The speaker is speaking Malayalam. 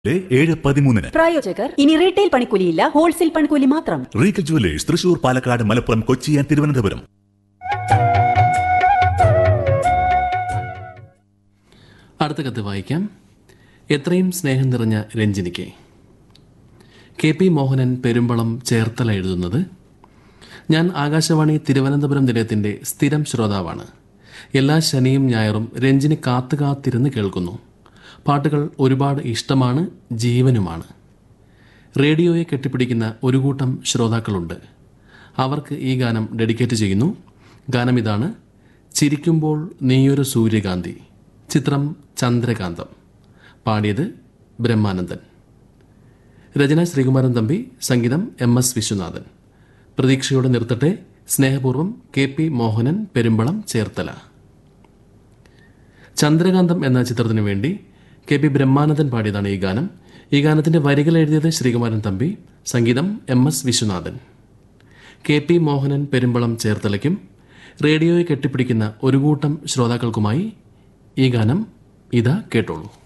ഏഴ് പതിമൂന്നിന് പ്രായോജകർ ഇനി റീറ്റെയിൽ പണിക്കൂലിയില്ല ഹോൾസെയിൽ പണിക്കൂലി മാത്രം Regal jewellers Thrissur Palakkad Malappuram Kochi and Thiruvananthapuram അടുത്ത കത്ത് വായിക്കാം എത്രയും സ്നേഹം നിറഞ്ഞ രഞ്ജിനിക്ക് കെ പി മോഹനൻ പെരുമ്പളം ചേർത്തല എഴുതുന്നത് ഞാൻ ആകാശവാണി തിരുവനന്തപുരം നിലയത്തിന്റെ സ്ഥിരം ശ്രോതാവാണ് എല്ലാ ശനിയും ഞായറും രഞ്ജിനി കാത്തു കാത്തിരുന്ന് കേൾക്കുന്നു പാട്ടുകൾ ഒരുപാട് ഇഷ്ടമാണ് ജീവനുമാണ് റേഡിയോയെ കെട്ടിപ്പിടിക്കുന്ന ഒരു കൂട്ടം ശ്രോതാക്കളുണ്ട് അവർക്ക് ഈ ഗാനം ഡെഡിക്കേറ്റ് ചെയ്യുന്നു ഗാനം ഇതാണ് ചിരിക്കുമ്പോൾ നീയൊരു സൂര്യകാന്തി ചിത്രം ചന്ദ്രകാന്തം പാടിയത് ബ്രഹ്മാനന്ദൻ രചന ശ്രീകുമാരൻ തമ്പി സംഗീതം എം എസ് വിശ്വനാഥൻ പ്രതീക്ഷയോടെ നിർത്തട്ടെ സ്നേഹപൂർവ്വം കെ പി മോഹനൻ പെരുമ്പളം ചേർത്തല ചന്ദ്രകാന്തം എന്ന ചിത്രത്തിനു വേണ്ടി കെ പി ബ്രഹ്മാനന്ദൻ പാടിയതാണ് ഈ ഗാനം ഈ ഗാനത്തിന്റെ വരികൾ എഴുതിയത് ശ്രീകുമാരൻ തമ്പി സംഗീതം M S Viswanathan K P Mohanan Perumbalam ചേർത്തലയ്ക്കും റേഡിയോയെ കെട്ടിപ്പിടിക്കുന്ന ഒരു കൂട്ടം ശ്രോതാക്കൾക്കുമായി ഈ ഗാനം ഇതാ കേട്ടോളൂ